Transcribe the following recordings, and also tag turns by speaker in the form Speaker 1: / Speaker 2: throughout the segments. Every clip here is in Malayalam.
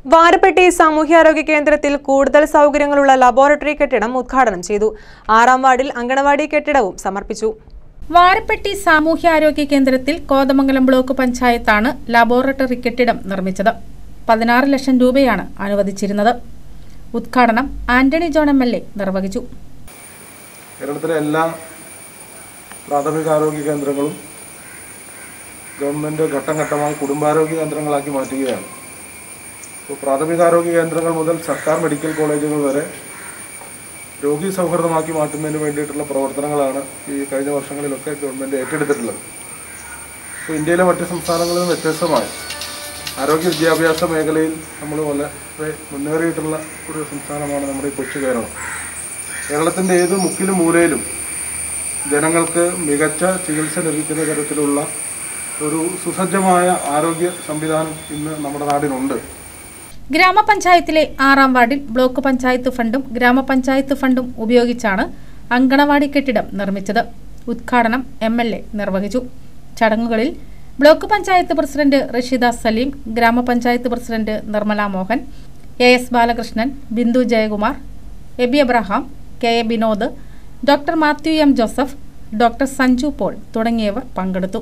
Speaker 1: വാരപ്പെട്ടി സാമൂഹ്യാരോഗ്യ കേന്ദ്രത്തിൽ കൂടുതൽ സൗകര്യങ്ങളുള്ള ലബോറട്ടറി കെട്ടിടം ഉദ്ഘാടനം ചെയ്തു ആറാം വാർഡിൽ അങ്കണവാടി കെട്ടിടവും സമർപ്പിച്ചു
Speaker 2: വാരപ്പെട്ടി സാമൂഹ്യാരോഗ്യ കേന്ദ്രത്തിൽ കോതമംഗലം ബ്ലോക്ക് പഞ്ചായത്താണ് ലബോറട്ടറി കെട്ടിടം നിർമ്മിച്ചത് പതിനാറ് ലക്ഷം രൂപയാണ് അനുവദിച്ചിരുന്നത് ഉദ്ഘാടനം Antony John M L A നിർവഹിച്ചു
Speaker 3: കേരളത്തിലെ എല്ലാ പ്രാഥമികാരോഗ്യ കേന്ദ്രങ്ങളും ഗവൺമെൻറ് ഘട്ടം ഘട്ടമായി കുടുംബാരോഗ്യ കേന്ദ്രങ്ങളാക്കി മാറ്റുകയാണ് ഇപ്പോൾ പ്രാഥമികാരോഗ്യ കേന്ദ്രങ്ങൾ മുതൽ സർക്കാർ മെഡിക്കൽ കോളേജുകൾ വരെ രോഗി സൗഹൃദമാക്കി മാറ്റുന്നതിന് വേണ്ടിയിട്ടുള്ള പ്രവർത്തനങ്ങളാണ് ഈ കഴിഞ്ഞ വർഷങ്ങളിലൊക്കെ ഗവൺമെൻറ് ഏറ്റെടുത്തിട്ടുള്ളത് ഇപ്പോൾ ഇന്ത്യയിലെ മറ്റ് സംസ്ഥാനങ്ങളിൽ നിന്ന് വ്യത്യസ്തമായി ആരോഗ്യ വിദ്യാഭ്യാസ മേഖലയിൽ നമ്മൾ വളരെ മുന്നേറിയിട്ടുള്ള ഒരു സംസ്ഥാനമാണ് നമ്മുടെ ഈ കൊച്ചു കേരളം കേരളത്തിൻ്റെ ഏത് മുക്കിലും മൂലയിലും ജനങ്ങൾക്ക് മികച്ച ചികിത്സ ലഭിക്കുന്ന തരത്തിലുള്ള ഒരു സുസജ്ജമായ ആരോഗ്യ സംവിധാനം ഇന്ന് നമ്മുടെ നാടിനുണ്ട്
Speaker 2: ഗ്രാമപഞ്ചായത്തിലെ ആറാം വാർഡിൽ ബ്ലോക്ക് പഞ്ചായത്ത് ഫണ്ടും ഗ്രാമപഞ്ചായത്ത് ഫണ്ടും ഉപയോഗിച്ചാണ് അങ്കണവാടി കെട്ടിടം നിർമ്മിച്ചത് ഉദ്ഘാടനം എം എൽ എ നിർവഹിച്ചു ചടങ്ങുകളിൽ ബ്ലോക്ക് പഞ്ചായത്ത് പ്രസിഡന്റ് റഷീദ സലീം ഗ്രാമപഞ്ചായത്ത് president Nirmala Mohan A S Balakrishnan Bindu Jayakumar Aby Abraham K A Binod doctor Mathew M Joseph doctor Sanju Paul തുടങ്ങിയവർ പങ്കെടുത്തു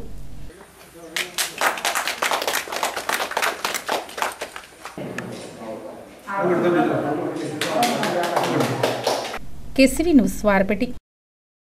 Speaker 2: K C V news Varappetty